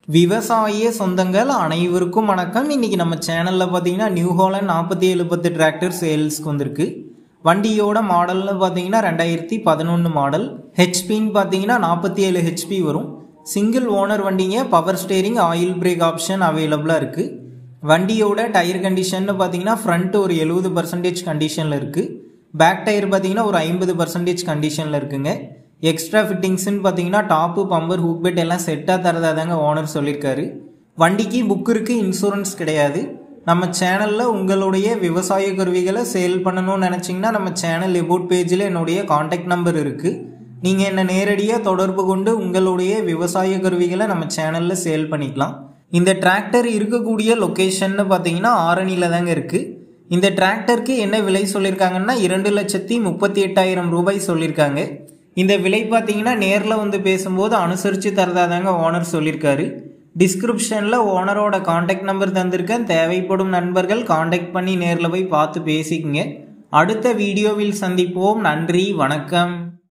விவசாய சொந்தங்கள் அனைவருக்கும் வணக்கம் இன்னைக்கு நம்ம சேனலில் பார்த்தீங்கன்னா நியூ ஹாலண்ட் நாற்பத்தி ஏழு பத்து டிராக்டர் சேல்ஸ்க்கு வந்திருக்கு வண்டியோட மாடல்னு பார்த்தீங்கன்னா ரெண்டாயிரத்தி பதினொன்று மாடல் ஹெச்பின்னு பார்த்தீங்கன்னா நாற்பத்தி ஏழு ஹெச்பி வரும் சிங்கிள் ஓனர் வண்டிங்க power steering oil brake option அவைலபிளாக இருக்குது வண்டியோட டயர் கண்டிஷன்னு பார்த்தீங்கன்னா ஃப்ரண்ட் ஒரு எழுபது பர்சன்டேஜ் கண்டிஷனில் இருக்குது பேக் டயர் பார்த்தீங்கன்னா ஒரு ஐம்பது பர்சன்டேஜ் கண்டிஷனில் இருக்குங்க எக்ஸ்ட்ரா ஃபிட்டிங்ஸ்னு பார்த்தீங்கன்னா டாப்பு பம்பர் ஹூக் பெட் எல்லாம் செட்டாக தரதா தாங்க ஓனர் சொல்லியிருக்காரு வண்டிக்கு புக் இருக்குது இன்சூரன்ஸ் கிடையாது நம்ம சேனலில் உங்களுடைய விவசாய கருவிகளை சேல் பண்ணணும்னு நினச்சிங்கன்னா நம்ம சேனல் எபோட் பேஜில் என்னுடைய காண்டாக்ட் நம்பர் இருக்குது நீங்கள் என்னை நேரடியாக தொடர்பு கொண்டு உங்களுடைய விவசாய கருவிகளை நம்ம சேனலில் சேல் பண்ணிக்கலாம் இந்த டிராக்டர் இருக்கக்கூடிய லொக்கேஷன்னு பார்த்தீங்கன்னா ஆரணியில் தாங்க இருக்குது இந்த டிராக்டருக்கு என்ன விலை சொல்லியிருக்காங்கன்னா இரண்டு லட்சத்தி முப்பத்தி எட்டாயிரம் ரூபாய் சொல்லியிருக்காங்க இந்த விலை பார்த்தீங்கன்னா நேரில் வந்து பேசும்போது அனுசரித்து தரதாதாங்க ஓனர் சொல்லியிருக்காரு டிஸ்கிரிப்ஷனில் ஓனரோட காண்டாக்ட் நம்பர் தந்திருக்கேன் தேவைப்படும் நண்பர்கள் காண்டாக்ட் பண்ணி நேரில் போய் பார்த்து பேசிக்கங்க அடுத்த வீடியோவில் சந்திப்போம் நன்றி வணக்கம்